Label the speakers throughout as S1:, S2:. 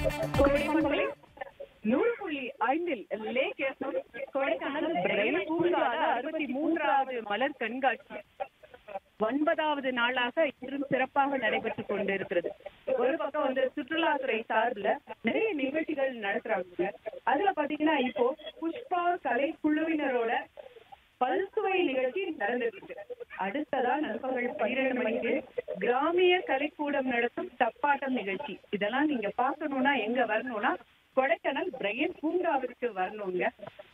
S1: கொடைக்கானல் நூறு புள்ளி ஐந்தில் லேக் எஃப்எம் கொடைக்கானல் பிரெயில் பூங்கால அறுபத்தி மூன்றாவது மலர் கண்காட்சி ஒன்பதாவது நாளாக இன்றும் சிறப்பாக நடைபெற்றுக் கொண்டிருக்கிறது ஒரு பக்கம் வந்து சுற்றுலாத்துறை சார்பில் நிறைய நிகழ்ச்சிகள் நடத்துறாங்க அதுல பாத்தீங்கன்னா இப்போ புஷ்பா கலை குழுவினரோட பல்சுவை நிகழ்ச்சி நடந்துட்டு இருக்கு அடுத்ததா நண்பகல் பன்னிரண்டு மணிக்கு கிராமிய கலைக்கூடம் நடத்தும் தப்பாட்டம் நிகழ்ச்சி இதெல்லாம் நீங்க பார்க்கணும்னா எங்க வரணும்னா கொடைக்கானல் பிரையன் பூங்காவிற்கு வரணுங்க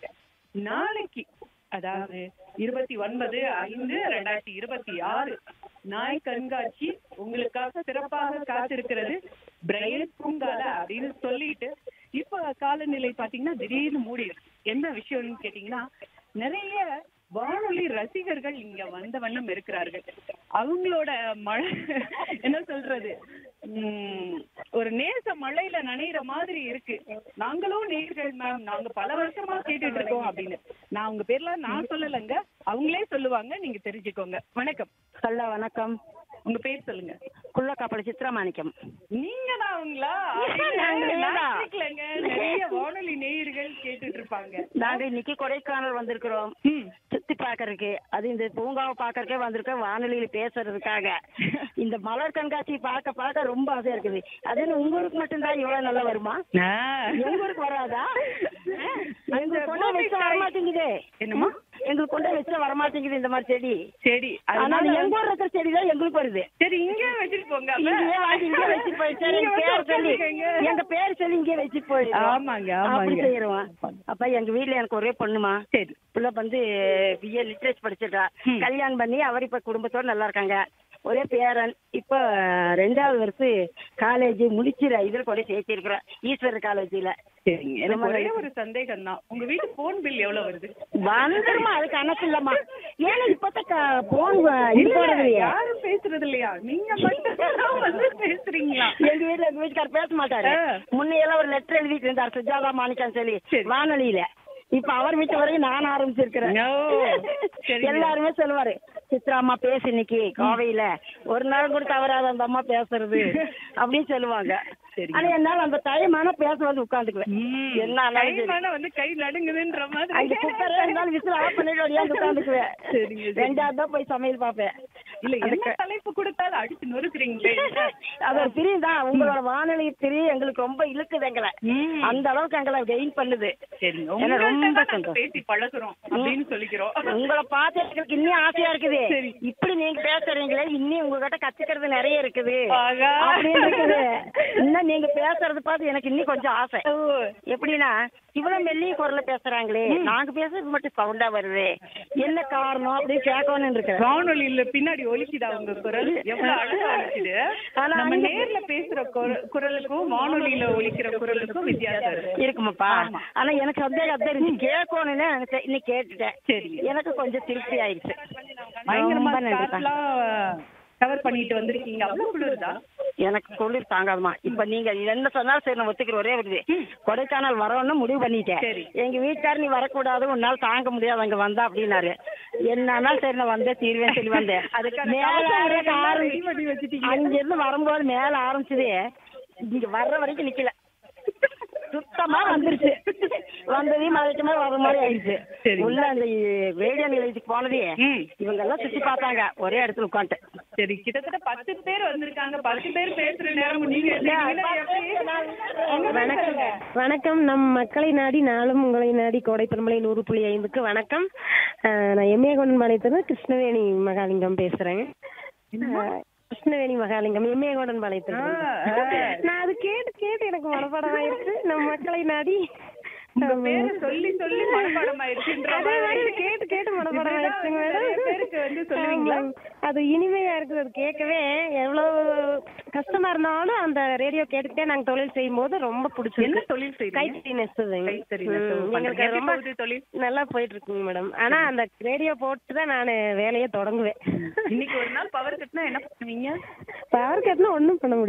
S1: நாளைக்கு அதாவது இருபத்தி ஒன்பது ஐந்து ரெண்டாயிரத்தி இருபத்தி ஆறு நாய் கண்காட்சி உங்களுக்காக சிறப்பாக காத்திருக்கிறது பிரையன் பூங்கால அப்படின்னு சொல்லிட்டு இப்ப காலநிலை பாத்தீங்கன்னா திடீர்னு மூடி இருக்கு. என்ன விஷயம்னு கேட்டீங்கன்னா நிறைய வானொலி ரசிகர்கள் இங்க வந்த வண்ணம் இருக்கிறார்கள் அவங்களோட மழை என்ன சொல்றது உம் ஒரு நேச மழையில நனையிற மாதிரி இருக்கு நாங்களும் நேர்கள் மேம் நாங்க பல வருஷமா கேட்டுட்டு இருக்கோம் அப்படின்னு நான் உங்க பேர்லாம் நான் சொல்லலைங்க அவங்களே சொல்லுவாங்க நீங்க தெரிஞ்சுக்கோங்க வணக்கம்
S2: ஹலோ வணக்கம்
S1: உங்க பேர் சொல்லுங்க
S2: குள்ளக்காப்பள சித்ராமாணிக்கம்
S1: நீங்க தான் அவங்களா
S2: நாங்களே தான்.
S1: கேட்கலங்க நிறைய வானொலி நேயர்கள் கேட்டுட்டு இருப்பாங்க
S2: நாங்க இன்னைக்கு கொடைக்கானல் வந்திருக்கிறோம்
S1: ம்
S2: சுத்தி பாக்குறதுக்கு அது இந்த பூங்காவை பாக்குறதுக்கே வந்திருக்கோம் வானொலியில பேசுறதுக்காக இந்த மலர் கண்காட்சி பார்க்க பார்க்க ரொம்ப ஆசையா இருக்குது அது என்ன உங்க ஊருக்கு மட்டும்தான் இவ்வளவு நல்லா வருமா எங்க ஊருக்கு வராதா எங்களுக்கு கொண்டு வச்ச வரமாட்டேங்குது
S1: என்னம்மா
S2: எங்களுக்கு கொண்டு வச்ச வரமாட்டேங்குது இந்த மாதிரி செடி
S1: சரி
S2: அதனால
S1: அதனால
S2: எங்க ஊர்ல இருக்கிற செடி தான் எங்களுக்கு வருது
S1: சரி இங்க வச்சுட்டு போங்க அப்ப.
S2: இங்கேயே வாங்கி இங்கே வச்சுட்டு போயிடுச்சு
S1: நீங்க
S2: எங்க
S1: வந்து
S2: பேர் சொல்லி
S1: உட்காந்துக்கங்க.
S2: எங்க பேர் சொல்லி இங்கே வச்சுட்டு போயிடுவோம்
S1: ஆமாங்க
S2: அப்படி
S1: ஆமாங்க
S2: செய்யறோம் அப்ப எங்க வீட்ல எனக்கு ஒரே பொண்ணுமா
S1: சரி
S2: பிள்ளை வந்து பிஏ லிட்ரேச்சர் படிச்சிருக்கா
S1: ம்.
S2: கல்யாணம் பண்ணி அவர் இப்ப குடும்பத்தோட நல்லா இருக்காங்க ஒரே பேரன் இப்ப ரெண்டாவது வருஷம் காலேஜ் முடிச்சிர இதுல கொண்டு சேர்த்திருக்கிறோம் ஈஸ்வரர் காலேஜ்ல
S1: சரிங்க எனக்கு ஒரே ஒரு சந்தேகம் தான் உங்க வீட்டு போன் பில் எவ்வளவு வருது
S2: வந்துருமா அது கணக்கு இல்லம்மா ஏன்னா இப்பத்த போன் இது
S1: இல்ல,
S2: போறது இல்லையா
S1: யாரும் பேசுறது இல்லையா நீங்க மட்டும் தான் வந்து பேசுறீங்களா
S2: எங்க வீட்ல எங்க வீட்டுக்காரர் பேச மாட்டாரு
S1: ஆ.
S2: முன்னையெல்லாம் ஒரு லெட்டர் எழுதிட்டு இருந்தார் சுஜாதா மாணிக்கம் சொல்லி
S1: சரி.
S2: வானொலியில இப்ப அவர் வீட்டு வரைக்கும் நான் ஆரம்பிச்சிருக்கிறேன்
S1: No. சரிங்க.
S2: எல்லாருமே சொல்லுவாரு சித்ரா அம்மா பேசு இன்னைக்கு கோவையில ஒரு நாள் கூட தவறாத அந்த அம்மா பேசுறது அப்படின்னு சொல்லுவாங்க
S1: சரிங்க.
S2: ஆனா என்னால அந்த டைம் ஆனா பேச வந்து உட்காந்துக்குவேன்
S1: ம்.
S2: என்ன ஆனாலும் சரி.
S1: கைமான வந்து கை நடுங்குதுன்ற
S2: அங்க
S1: மாதிரி
S2: குக்கரே இருந்தாலும் விசில் ஆஃப் பண்ணிட்டு ஒடியாந்து உட்காந்துக்குவேன்
S1: சரிங்க, சரிங்க.
S2: ரெண்டாவது தான் போய் சமையல் பார்ப்பேன்
S1: இல்ல என்ன
S2: அதுக்கு-
S1: தலைப்பு கொடுத்தாலும் அடிச்சு நொறுக்குறீங்களே
S2: அது ஒரு பிரிவு தான் உங்களோட வானொலி பிரிவு எங்களுக்கு ரொம்ப இழுக்குது எங்களை
S1: ம்.
S2: அந்த அளவுக்கு எங்களை கெயின் பண்ணுது
S1: சரிங்க
S2: ஏன்னா
S1: உங்கள்ட்ட
S2: ரொம்ப
S1: தான் நாங்க
S2: சந்தோஷம்.
S1: பேசி பழகுறோம் அப்படின்னு சொல்லிக்கிறோம்
S2: உங்களை பார்த்து எங்களுக்கு இன்னும் ஆசையா இருக்குது
S1: சரி.
S2: இப்படி நீங்க பேசுறீங்களே இன்னும் உங்ககிட்ட கத்துக்கிறது நிறைய இருக்குது
S1: ஆகா.
S2: அப்படின்னு இருக்குது இன்னும் நீங்க பேசுறது பார்த்து எனக்கு இன்னும் கொஞ்சம் ஆசை
S1: ஓ,
S2: எப்படின்னா இவ்வளவு மெல்லிய குரல்ல பேசுறாங்களே நாங்க பேசுறது மட்டும் சவுண்டா வருது என்ன காரணம் அப்படின்னு கேட்கணும்னு இருக்கிறேன்
S1: வானொலியில பின்னாடி ஒலிக்குதா உங்க குரல் எவ்வளவு அழகா ஒலிக்குது
S2: ஆனா
S1: நம்ம
S2: அங்க-
S1: நேர்ல பேசுற குர- குரலுக்கும் வானொலியில ஒலிக்கிற குரலுக்கும் வித்தியாசம் இருக்கு
S2: இருக்குமாப்பா
S1: ஆமா.
S2: ஆனா எனக்கு சந்தேகம் அதான் இருந்துச்சு கேட்கணும்னு நினைச்சேன் இன்னும் கேட்டுட்டேன்
S1: சரிங்க.
S2: எனக்கு கொஞ்சம் திருப்தி ஆயிடுச்சு
S1: பயங்கரமா
S2: ரொம்ப நன்றிப்பா.
S1: ஸ்கார்ஃப்லாம் கவர் பண்ணிட்டு வந்திருக்கீங்க அவ்வளவு குளிருதா
S2: எனக்கு குளிர் தாங்காதுமா இப்ப நீங்க என்ன சொன்னாலும் சரி நான் ஒத்துக்கிற ஒரே ஒரு இது. கொடைக்கானல் வரணும்னு முடிவு பண்ணிட்டேன்
S1: சரி.
S2: எங்க வீட்டுக்காரர் நீ வரக்கூடாது உன்னால தாங்க முடியாது அங்க வந்தா அப்படின்னாரு என்னன்னா சரி நான் வந்தே தீர்வேன் சொல்லி வந்தேன்
S1: அதுக்கான
S2: மேல
S1: கவசம்
S2: ஆரம்பிக்க
S1: எல்லாம்
S2: ஆரம்பி-
S1: ready பண்ணி வச்சிட்டீங்க.
S2: அங்க இருந்து வரும்போது மேல ஆரம்பிச்சது இங்க வர்ற வரைக்கும் நிக்கல சுத்தமா வந்துருச்சு வந்ததையும் மலைக்குமே வர்ற மாதிரி ஆயிடுச்சு
S1: சரி.
S2: உள்ள அந்த ரேடியோ நிலையத்துக்கு போனதே
S1: ம்.
S2: இவங்க எல்லாம் சுத்தி பார்த்தாங்க ஒரே இடத்துல உட்காந்துட்டு
S1: சரி கிட்டத்தட்ட பத்து பேர் வந்திருக்காங்க பத்து பேர் பேசுற நேரம் நீங்க இருந்தீங்கன்னா எப்படி?
S3: வணக்கம் வணக்கம் நம் மக்களை நாடி நாளும் உங்களை நாடி கோடை பெருமலை நூறு புள்ளி ஐந்துக்கு வணக்கம் அஹ், நான் எம்ஏ பாளையத்துல கிருஷ்ணவேணி மகாலிங்கம் பேசுறேன் அஹ், கிருஷ்ணவேணி மகாலிங்கம் எம்ஏ பாளையத்துல
S1: ஆ, ஆ.
S3: நான் அது கேட்டு கேட்டு எனக்கு மனப்பாடம் ஆயிருச்சு நம் மக்களை நாடி
S1: உங்க பேரை சொல்லி சொல்லி மனப்பாடம் ஆயிடுச்சுன்ற
S3: அதே மாதிரி
S1: மாதிரி.
S3: கேட்டு கேட்டு மனப்பாடம்
S1: இப்படிதான்
S3: ஆயிடுச்சுங்க
S1: வந்து நிறைய பேருக்கு வந்து சொல்லுவீங்களா?
S3: மேடம் அது இனிமையா இருக்குது அது கேட்கவே எவ்வளவு கஷ்டமா இருந்தாலும் அந்த ரேடியோ கேட்டுக்கிட்டே நாங்க தொழில் செய்யும் போது ரொம்ப
S1: என்ன
S3: பிடிச்சிருக்கு
S1: தொழில் செய்றீங்க
S3: கைத்தறி நெசவுங்க.
S1: கைத்தறி
S3: ம்,
S1: நெசவு
S3: எங்களுக்கு
S1: பண்றீங்க.
S3: அது
S1: எப்படி
S3: ரொம்ப
S1: போகுது தொழில்?
S3: நல்லா போயிட்டு இருக்குங்க மேடம் ஆனா அந்த ரேடியோ போட்டு தான் நான் வேலையை தொடங்குவேன்
S1: இன்னைக்கு ஒரு நாள் பவர் கட்னா என்ன பண்ணுவீங்க
S3: பவர் கட்னா ஒண்ணும் பண்ண முடியாது